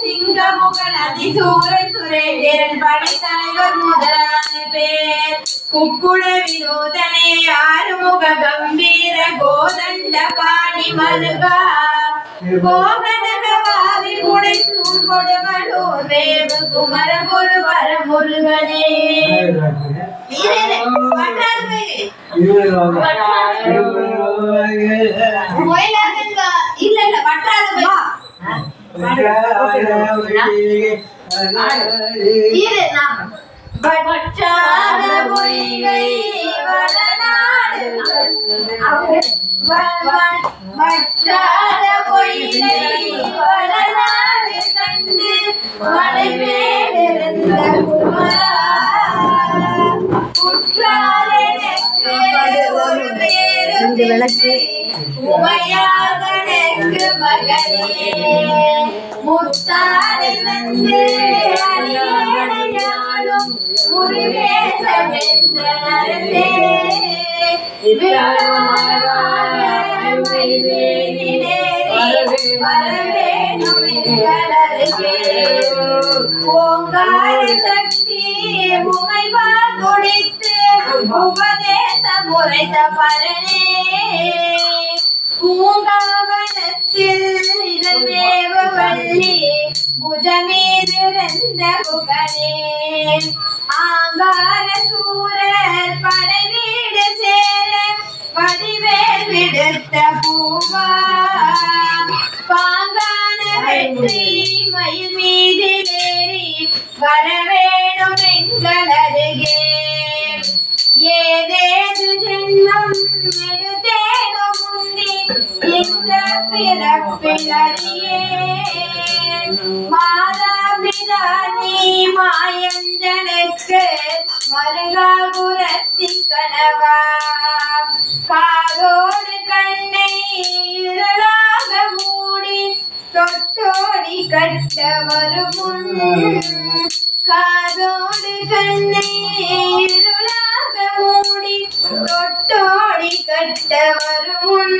சிங்கமுகன் அதிசூரன் சுரேந்திரன் படைத்தலைவர் முதலான பேர் குக்குட வினோதனே ஆறுமுக கம்பீர கோதண்ட பாணி மருகா கோகனகவாவி குடை சூழ்கொடுமலோ தேவ குமர குரு பரமுருகனே இரு, இரு, பட்டாளமே. முயலாகங்க இல்ல இல்ல வட்டாத இரு நான் வற்றாத பொய்கை வளநாடு வ- வ- வற்றாத பொய்கை வளநாடு கண்டு மலைமேலிருந்த குமரா உற்றார் எனக்கு ஒரு பேரும் விளக்கு உமையாக எனக்கு மகனே முத்தாரை வந்து அடியடையாளும் முருகேசம் என்ற நரசே வரவேணும் எங்களருகே ஓங்கார சக்தி உமைவால் குடித்து உபதேச முறைத்த பரணே பூங்காவனத்தில் இதழ்மேவ வள்ளி புஜமீதிருந்த புகழே ஆங்கார சூரர் படை வீடு சேர வடிவேல் விடுத்த பூவா பாங்கான வெற்றி மயில் மீதிலேறி வரவேணும் எங்களருகே ஏதேது ஜென்மம் எடுத்தேனோ முந்தி இந்த பிறப்பிலறியே மாதா பிதானி மாயந்தனுக்கு மருகாபுரத்தி கனவா காதோடு கண்ணை இருளாக மூடி தொட்டோடி கட்ட வரும் காதோடு கண்ணை இருளாக மூடி தொட்டோடி கட்ட வரும்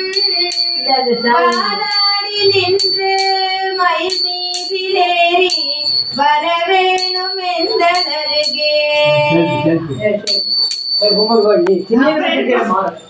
பாலாடி நின்று மயில் மீதிலேறி வரவேணும் எந்த அருகே கும்பல் கோழி சின்ன